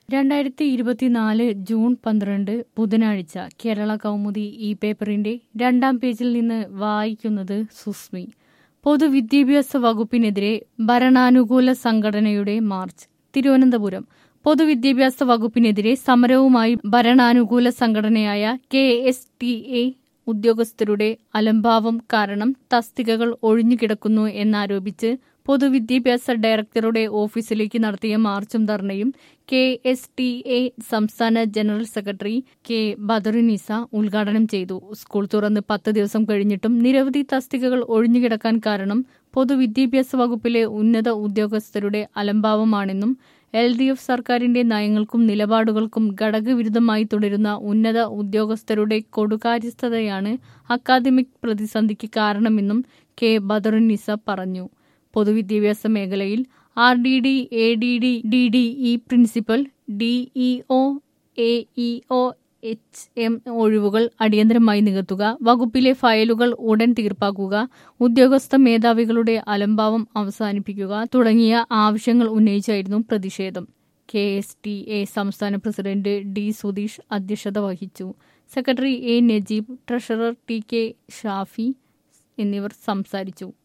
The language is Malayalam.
രണ്ടായിരത്തി ഇരുപത്തിനാല് ജൂൺ പന്ത്രണ്ട് ബുധനാഴ്ച കേരള കൗമുദി ഈ പേപ്പറിന്റെ രണ്ടാം പേജിൽ നിന്ന് വായിക്കുന്നത് സുസ്മി പൊതുവിദ്യാഭ്യാസ വകുപ്പിനെതിരെ ഭരണാനുകൂല സംഘടനയുടെ മാർച്ച് തിരുവനന്തപുരം പൊതുവിദ്യാഭ്യാസ വകുപ്പിനെതിരെ സമരവുമായി ഭരണാനുകൂല സംഘടനയായ കെ എസ് ടി എ ഉദ്യോഗസ്ഥരുടെ അലംഭാവം കാരണം തസ്തികകൾ ഒഴിഞ്ഞുകിടക്കുന്നു എന്നാരോപിച്ച് പൊതുവിദ്യാഭ്യാസ ഡയറക്ടറുടെ ഓഫീസിലേക്ക് നടത്തിയ മാർച്ചും ധർണയും കെ എസ് ടി എ സംസ്ഥാന ജനറൽ സെക്രട്ടറി കെ ബദറുനിസ ഉദ്ഘാടനം ചെയ്തു സ്കൂൾ തുറന്ന് പത്ത് ദിവസം കഴിഞ്ഞിട്ടും നിരവധി തസ്തികകൾ ഒഴിഞ്ഞുകിടക്കാൻ കാരണം പൊതുവിദ്യാഭ്യാസ വകുപ്പിലെ ഉന്നത ഉദ്യോഗസ്ഥരുടെ അലംഭാവമാണെന്നും എൽ ഡി എഫ് സർക്കാരിന്റെ നയങ്ങൾക്കും നിലപാടുകൾക്കും ഘടകവിരുദ്ധമായി തുടരുന്ന ഉന്നത ഉദ്യോഗസ്ഥരുടെ കൊടുകാര്യസ്ഥതയാണ് അക്കാദമിക് പ്രതിസന്ധിക്ക് കാരണമെന്നും കെ ബദറുനിസ പറഞ്ഞു പൊതുവിദ്യാഭ്യാസ മേഖലയിൽ R D D A D D D D E principal D E O A E O H M ഒഴിവുകൾ അടിയന്തരമായി നികത്തുക വകുപ്പിലെ ഫയലുകൾ ഉടൻ തീർപ്പാക്കുക ഉദ്യോഗസ്ഥ മേധാവികളുടെ അലംഭാവം അവസാനിപ്പിക്കുക തുടങ്ങിയ ആവശ്യങ്ങൾ ഉന്നയിച്ചായിരുന്നു പ്രതിഷേധം കെ എസ് ടി എ സംസ്ഥാന പ്രസിഡന്റ് ഡി സുധീഷ് അധ്യക്ഷത വഹിച്ചു secretary A Najeeb treasurer T K Shafi എന്നിവർ സംസാരിച്ചു